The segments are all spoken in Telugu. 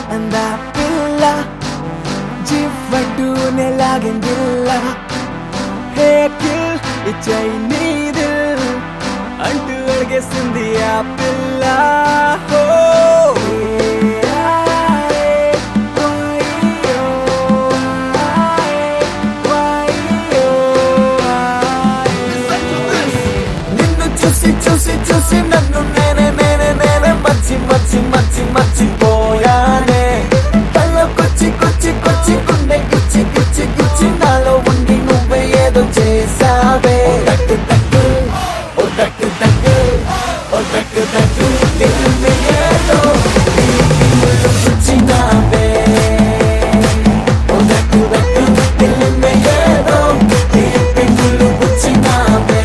అందా పిల్ల జివ్వంటూనే లాగిందిల్ల హే కిల్ ఇచ్చై నీదిల్ అంటూ అడిగేసింది ఆ పిల్ల హో నిన్ను చూసి చూసి చూసి నన్ను నేనే నేనే నేనే మచ్చి మచ్చి మచ్చి మర్చిపోయానే కళ్ళకొచ్చి కొచ్చి కొచ్చి గుండె గుచ్చి గుచ్చి గుచ్చి నాలో ఉండి నువ్వే ఏదో చేసావే ఓ దక్కు దక్కు ఓ దక్కు దక్కు ఓ దక్కు దక్కు నిన్ను ఏదో నీకి ముళ్ళు గుచ్చినావే ఓ దక్కు దక్కు నిన్ను ఏదో నీకి ముళ్ళు గుచ్చినావే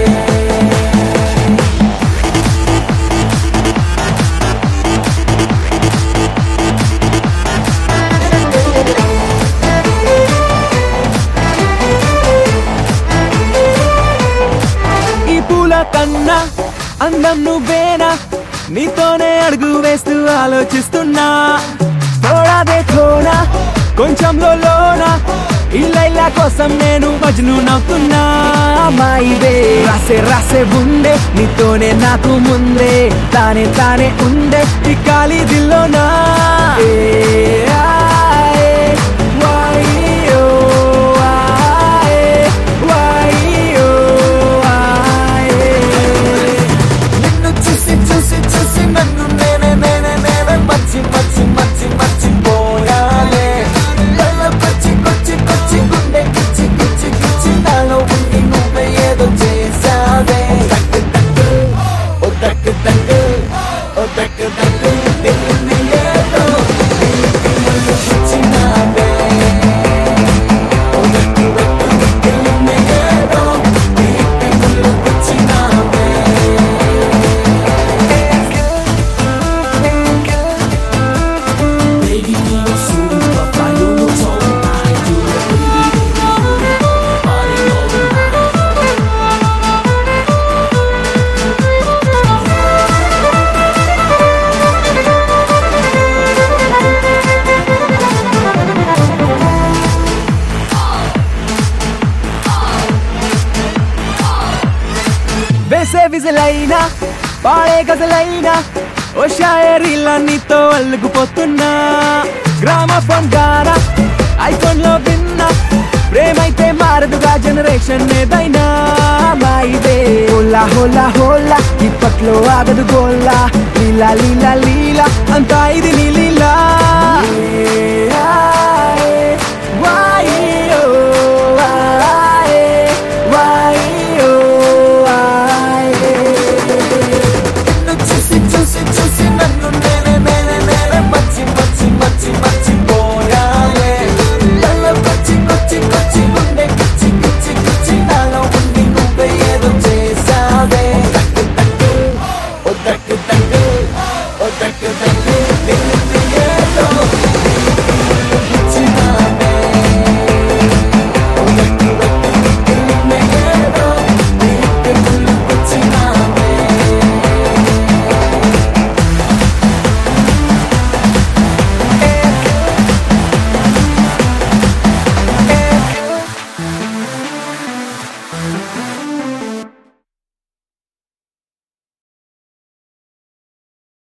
ఈ పూల కన్నా అందం నువ్వేనా నీతోనే అడుగు వేస్తూ ఆలోచిస్తున్నా తోడాదే తోడా కొంచెంలో లోన ఈ లైలా కోసం నేను మజ్ను నవ్వుతున్నా మాయిదే రాసే రాసే ఉండే నీతోనే నాకు ముందే తానే తానే ఉండే ఈ ఖాళీ దిల్లోనా ఏ ఆయే, వాయ్యో, ఆయే, వాయ్యో, ఆయే. నిన్ను చూసి చూసి చూసి నన్ను నేనే నేనే నేనే మచ్చి మచ్చి మచ్చి మర్చిపోయాలే కొచ్చి కొచ్చి కొచ్చి గుండె గిచ్చి గిచ్చి గిచ్చి నాలో ఉండి నువ్వే ఏదో చేసావే దక్కు దక్కు ఓ దక్కు దక్కు ఓ దక్కు దక్కు తెలియని ఏదో నీకు ముళ్ళు గుచ్చినావే ఓ దక్కు దక్కు తెలియని ఏదో నీకు ముళ్ళు గుచ్చినావే Baby, me no super fly, you no so high, you the baby, baby, party all night. వేసే విజలైనా పాడే గజలైనా ఓ షాయరీలా నీతో అల్లుకుపోతున్నా గ్రామ ఫోన్ గానా ఐఫోన్ లో విన్నా ప్రేమైతే మారదుగా జనరేషన్ ఏదైనా మాయిదే హోలా హోలా హోలా ఇప్పట్లో ఆగదు గోల్లా లీలా లీలా లీలా అంతా ఇది